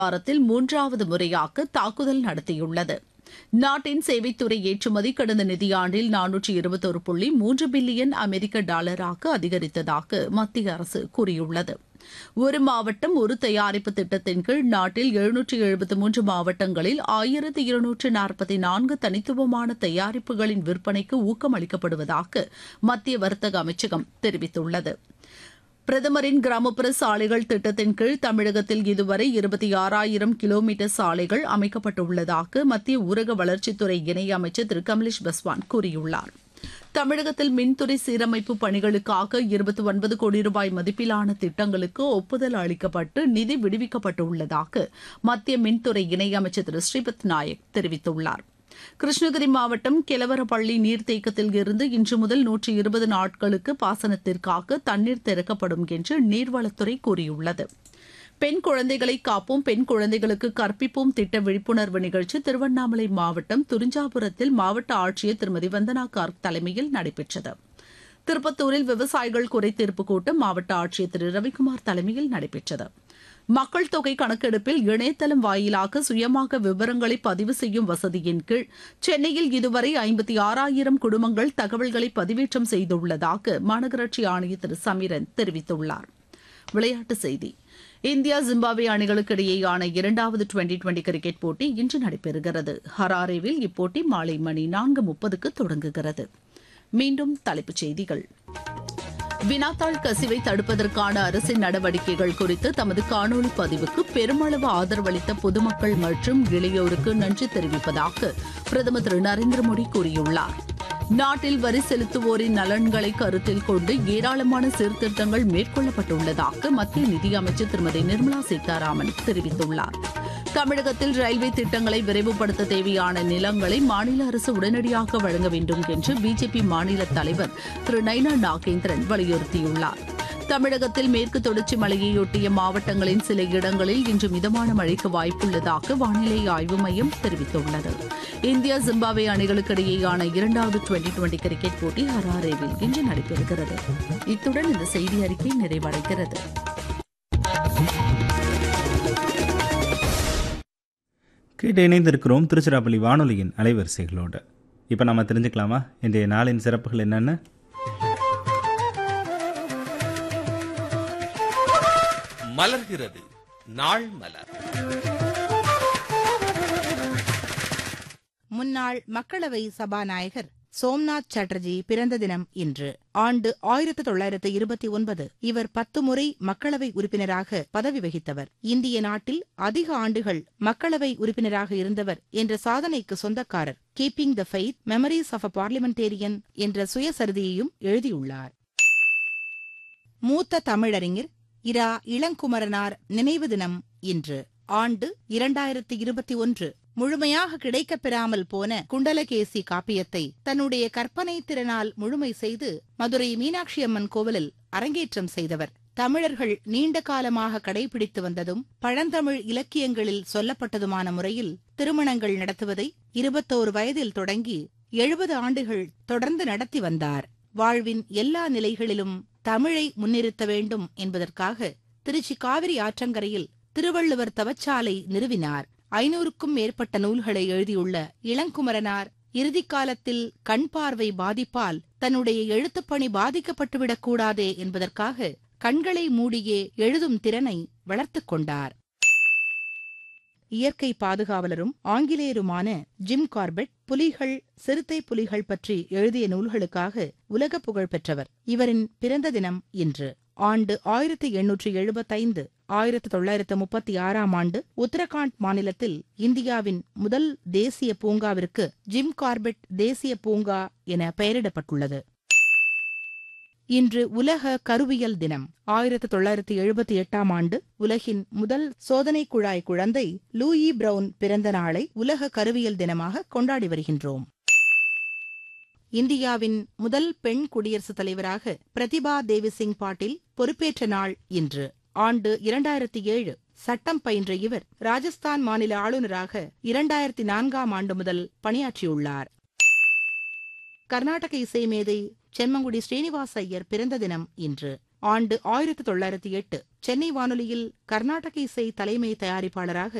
வாரத்தில் மூன்றாவது முறையாக தாக்குதல் நடத்தியுள்ளது நாட்டின் சேவைத்துறை ஏற்றுமதி கடந்த நிதியாண்டில் நானூற்றி இருபத்தொரு புள்ளி மூன்று பில்லியன் அமெரிக்க டாலராக அதிகரித்ததாக மத்திய அரசு கூறியுள்ளது ஒரு மாவட்டம் ஒரு தயாரிப்பு திட்டத்தின் கீழ் நாட்டில் எழுநூற்றி எழுபத்து மூன்று மாவட்டங்களில் ஆயிரத்து இருநூற்று நாற்பத்தி நான்கு தனித்துவமான தயாரிப்புகளின் விற்பனைக்கு ஊக்கம் அளிக்கப்படுவதாக மத்திய வர்த்தக அமைச்சகம் தெரிவித்துள்ளது பிரதமரின் கிராமப்புற சாலைகள் திட்டத்தின் கீழ் தமிழகத்தில் இதுவரை இருபத்தி ஆறாயிரம் கிலோமீட்டர் சாலைகள் அமைக்கப்பட்டுள்ளதாக மத்திய ஊரக வளர்ச்சித்துறை இணையமைச்சர் திரு கமலேஷ் பஸ்வான் கூறியுள்ளார் தமிழகத்தில் மின்துறை சீரமைப்பு பணிகளுக்காக இருபத்தி ஒன்பது கோடி ரூபாய் மதிப்பிலான திட்டங்களுக்கு ஒப்புதல் அளிக்கப்பட்டு நிதி விடுவிக்கப்பட்டுள்ளதாக மத்திய மின்துறை இணையமைச்சர் திரு ஸ்ரீபத் நாயக் தெரிவித்துள்ளார் கிருஷ்ணகிரி மாவட்டம் கெலவரப்பள்ளி நீர்த்தேக்கத்தில் இருந்து இன்று முதல் நூற்றி இருபது நாட்களுக்கு பாசனத்திற்காக தண்ணீர் திறக்கப்படும் என்று நீர்வளத்துறை கூறியுள்ளது பெண் குழந்தைகளை காப்போம் பெண் குழந்தைகளுக்கு கற்பிப்போம் திட்ட விழிப்புணர்வு நிகழ்ச்சி திருவண்ணாமலை மாவட்டம் துரிஞ்சாபுரத்தில் மாவட்ட ஆட்சியர் திருமதி வந்தனா கார்க் தலைமையில் நடைபெற்றது திருப்பத்தூரில் விவசாயிகள் குறைதீர்ப்பு கூட்டம் மாவட்ட ஆட்சியர் திரு ரவிக்குமார் தலைமையில் நடைபெற்றது மக்கள் தொகை கணக்கெடுப்பில் இணையதளம் வாயிலாக சுயமாக விவரங்களை பதிவு செய்யும் வசதியின் கீழ் சென்னையில் இதுவரை ஐம்பத்தி ஆறாயிரம் குடும்பங்கள் தகவல்களை பதிவேற்றம் செய்துள்ளதாக மாநகராட்சி ஆணையர் திரு சமீரன் தெரிவித்துள்ளார் விளையாட்டுச் செய்தி இந்தியா ஜிம்பாப்வே அணிகளுக்கு இடையேயான இரண்டாவது டுவெண்டி டுவெண்டி கிரிக்கெட் போட்டி இன்று நடைபெறுகிறது ஹராரேவில் இப்போட்டி மாலை மணி நான்கு முப்பதுக்கு தொடங்குகிறது மீண்டும் தலைப்புச் செய்திகள் வினாத்தாள் கசிவை தடுப்பதற்கான அரசின் நடவடிக்கைகள் குறித்து தமது காணொலி பதிவுக்கு பெருமளவு ஆதரவளித்த பொதுமக்கள் மற்றும் இளையோருக்கு நன்றி தெரிவிப்பதாக பிரதமர் திரு நரேந்திர மோடி கூறியுள்ளார் நாட்டில் வரி செலுத்துவோரின் நலன்களை கருத்தில் கொண்டு ஏராளமான சீர்திருத்தங்கள் மேற்கொள்ளப்பட்டுள்ளதாக மத்திய நிதியமைச்சர் திருமதி நிர்மலா சீதாராமன் தெரிவித்துள்ளார் தமிழகத்தில் ரயில்வே திட்டங்களை விரைவுபடுத்த தேவையான நிலங்களை மாநில அரசு உடனடியாக வழங்க வேண்டும் என்று பிஜேபி மாநில தலைவர் திரு நைனா நாகேந்திரன் வலியுறுத்தியுள்ளார் தமிழகத்தில் மேற்கு தொடர்ச்சி மலையையொட்டிய மாவட்டங்களின் சில இடங்களில் இன்று மிதமான மழைக்கு வாய்ப்புள்ளதாக வானிலை ஆய்வு மையம் தெரிவித்துள்ளது இந்தியா ஜிம்பாப்வே அணிகளுக்கு இடையேயான இரண்டாவது டுவெண்டி டுவெண்டி கிரிக்கெட் போட்டி ஹராரேவில் இன்று நடைபெறுகிறது இத்துடன் இந்த செய்தி அறிக்கை நிறைவடைகிறது கேட்டு இணைந்திருக்கிறோம் திருச்சிராப்பள்ளி வானொலியின் அலைவரிசைகளோடு இப்போ நம்ம தெரிஞ்சுக்கலாமா இன்றைய நாளின் சிறப்புகள் என்னென்ன மலர்கிறது நாள் மலர் முன்னாள் மக்களவை சபாநாயகர் சோம்நாத் சாட்டர்ஜி பிறந்த தினம் இன்று ஆண்டு ஆயிரத்து தொள்ளாயிரத்து இருபத்தி ஒன்பது இவர் பத்து முறை மக்களவை உறுப்பினராக பதவி வகித்தவர் இந்திய நாட்டில் அதிக ஆண்டுகள் மக்களவை உறுப்பினராக இருந்தவர் என்ற சாதனைக்கு சொந்தக்காரர் keeping the faith memories of a parliamentarian என்ற சுயசரிதியையும் எழுதியுள்ளார் மூத்த தமிழறிஞர் இரா இளங்குமரனார் நினைவு தினம் இன்று ஆண்டு இரண்டாயிரத்தி இருபத்தி ஒன்று முழுமையாக கிடைக்கப் பெறாமல் போன குண்டலகேசி காப்பியத்தை தன்னுடைய கற்பனை திறனால் முழுமை செய்து மதுரை மீனாட்சி அம்மன் கோவிலில் அரங்கேற்றம் செய்தவர் தமிழர்கள் நீண்ட காலமாக கடைபிடித்து வந்ததும் பழந்தமிழ் இலக்கியங்களில் சொல்லப்பட்டதுமான முறையில் திருமணங்கள் நடத்துவதை இருபத்தோரு வயதில் தொடங்கி எழுபது ஆண்டுகள் தொடர்ந்து நடத்தி வந்தார் வாழ்வின் எல்லா நிலைகளிலும் தமிழை முன்னிறுத்த வேண்டும் என்பதற்காக திருச்சி காவிரி ஆற்றங்கரையில் திருவள்ளுவர் தவச்சாலை நிறுவினார் ஐநூறுக்கும் மேற்பட்ட நூல்களை எழுதியுள்ள இளங்குமரனார் இறுதிக் காலத்தில் கண் பார்வை பாதிப்பால் தன்னுடைய எழுத்துப்பணி பாதிக்கப்பட்டுவிடக் கூடாதே என்பதற்காக கண்களை மூடியே எழுதும் திறனை வளர்த்துக் கொண்டார் இயற்கை பாதுகாவலரும் ஆங்கிலேயருமான ஜிம் கார்பெட் புலிகள் சிறுத்தை புலிகள் பற்றி எழுதிய நூல்களுக்காக உலக புகழ் பெற்றவர் இவரின் பிறந்த தினம் இன்று ஆண்டு ஆயிரத்தி எண்ணூற்றி எழுபத்தைந்து ஆயிரத்தி தொள்ளாயிரத்து முப்பத்தி ஆறாம் ஆண்டு உத்தரகாண்ட் மாநிலத்தில் இந்தியாவின் முதல் தேசிய பூங்காவிற்கு ஜிம் கார்பெட் தேசிய பூங்கா என பெயரிடப்பட்டுள்ளது இன்று உலக கருவியல் தினம் ஆயிரத்து தொள்ளாயிரத்தி எழுபத்தி எட்டாம் ஆண்டு உலகின் முதல் சோதனை குழாய் குழந்தை லூயி பிரவுன் பிறந்த நாளை உலக கருவியல் தினமாக கொண்டாடி வருகின்றோம் இந்தியாவின் முதல் பெண் குடியரசுத் தலைவராக பிரதிபா தேவி சிங் பாட்டீல் பொறுப்பேற்ற நாள் இன்று ஆண்டு இரண்டாயிரத்தி ஏழு சட்டம் பயின்ற இவர் ராஜஸ்தான் மாநில ஆளுநராக இரண்டாயிரத்தி நான்காம் ஆண்டு முதல் பணியாற்றியுள்ளார் கர்நாடக இசை மேதை செம்மங்குடி ஸ்ரீனிவாச ஐயர் பிறந்த தினம் இன்று ஆண்டு ஆயிரத்தி தொள்ளாயிரத்தி எட்டு சென்னை வானொலியில் கர்நாடக இசை தலைமை தயாரிப்பாளராக